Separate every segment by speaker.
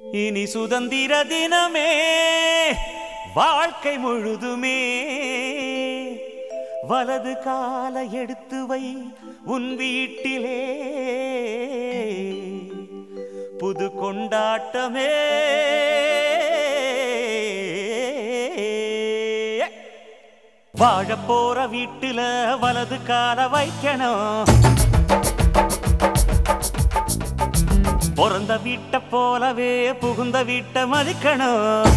Speaker 1: இனி சுதந்திர தினமே வாழ்க்கை முழுதுமே வலது கால எடுத்து வை உன் வீட்டிலே புது கொண்டாட்டமே வாழ போற வீட்டுல வலது கால வைக்கணும் பிறந்த வீட்டை போலவே புகுந்த வீட்டை மதிக்கணும்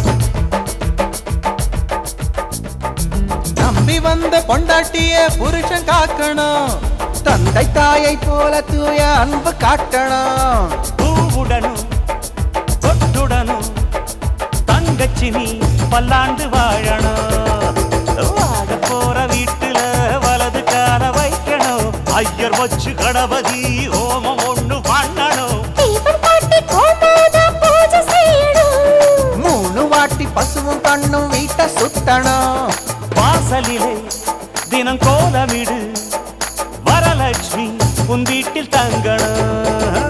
Speaker 2: நம்பி வந்த பொண்டாட்டிய புருஷன் காக்கணும் தந்தை தாயை போல தூய அன்பு காட்டணும்
Speaker 1: பூவுடனும் கொட்டுடனும் தங்கச்சி நீ பல்லாண்டு வாழணும் வாழ போற வீட்டுல வலது கால வைக்கணும் ஐயர் வச்சு கணபதி ஹோமம் ஒண்ணு பண்ணணும்
Speaker 3: தீபம் காட்டி கோமாதா பூஜை செய்யணும்
Speaker 2: மூணு வாட்டி பசுவும் கண்ணும் வீட்டை சுத்தணும்
Speaker 1: வாசலிலே தினம் கோலமிடு வரலட்சுமி உன் வீட்டில் தங்கணும்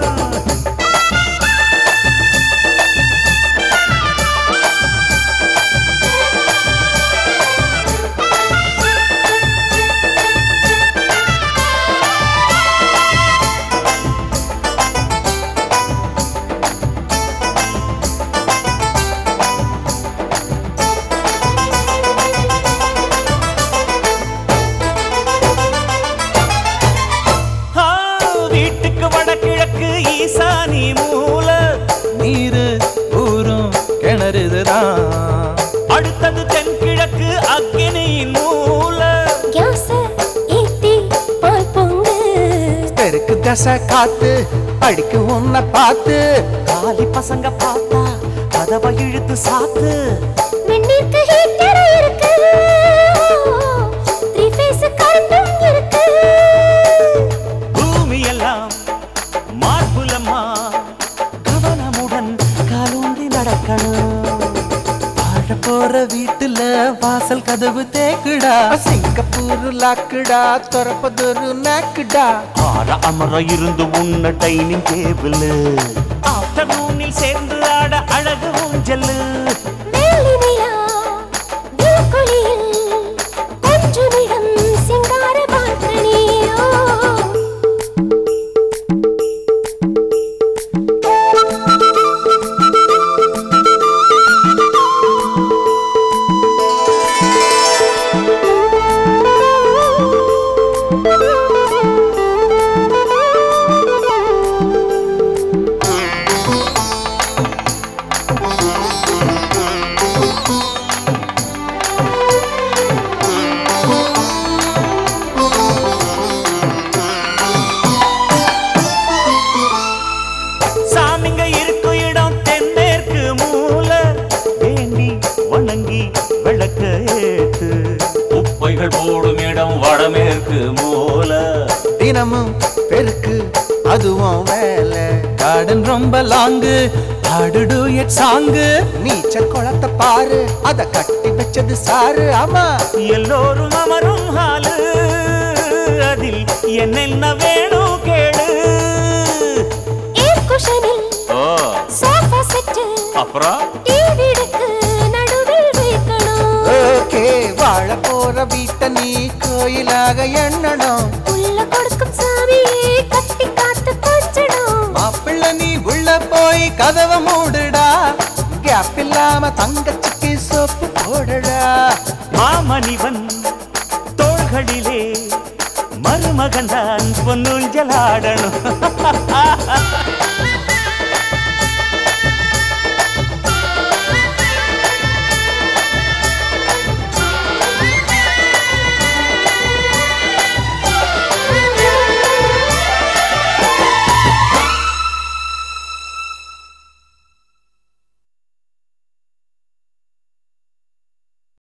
Speaker 1: ஆ, வீட்டுக்கு வடகிழக்கு ஈசானி மூல
Speaker 2: நீரு ஊரும் கிணறுதுதான்
Speaker 1: அடுத்தது தென்கிழக்கு அக்னியின் மூல
Speaker 3: கேஸ ஏத்தி பால் பொங்கு
Speaker 2: தெருக்கு தசை காத்து அடிக்கு உன்னை பார்த்து
Speaker 1: காலி பசங்க பார்த்தா கதவை இழுத்து சாத்து
Speaker 3: வெந்நீருக்கு ஹீட்டர் இருக்கு த்ரீ ஃபேஸ் கரண்டும் இருக்கு
Speaker 1: பூமி எல்லாம் மார்புலம்மா கவனமுடன் காலூன்றி நடக்கணும்
Speaker 2: வாழ போற வீட்டுல வாசல் கதவு தேக்குடா சிங்கப்பூர் லாக்குடா துறப்பதொரு நாக்குடா
Speaker 1: ஆற அமர இருந்து உன்ன டைனிங் டேபிள் ஆஃப்டர்நூனில் சேர்ந்து ஆட அழகு ஊஞ்சல்லு
Speaker 3: வெள்ளி நிலா விண்குளியில் கொஞ்சமிடம் சிங்கார பால்கனியோ
Speaker 1: சாமிங்க இருக்கும் இடம் தென்மேற்கு மூல வேண்டி வணங்கி விளக்க ஏத்து குப்பைகள் போடும் இடம் வடமேற்கு மூல
Speaker 2: தினமும் பெருக்கு அதுவும் வேலை கார்டன் ரொம்ப லாங்கு ஆடு டூயட் சாங்கு நீச்சல் குளத்தை பாரு அத கட்டி வச்சது சாரு ஆமா
Speaker 1: எல்லோரும் அமரும் ஹாலு அதில் என்னென்ன வேணும் கேளு
Speaker 3: ஏர் குஷனில்
Speaker 1: ஓ
Speaker 3: சோஃபா செட்டு
Speaker 1: அப்புறம்
Speaker 3: டிவிடுக்கு நடுவில் வைக்கணும்
Speaker 2: ஓகே வாழ போற வீட்டை நீ கோயிலாக எண்ணணும்
Speaker 3: உள்ள கொடுக்கும் சாமியே கட்டி காத்து கொஞ்சணும்
Speaker 2: மாப்பிள்ள நீ உள்ள போய் கதவை மூடுடா கேப் இல்லாம தங்கச்சிக்கு சோப்பு போடுடா
Speaker 1: மாமணிவன் தோள்களிலே மருமகன் தான் பொன்னுஞ்சலாடணும்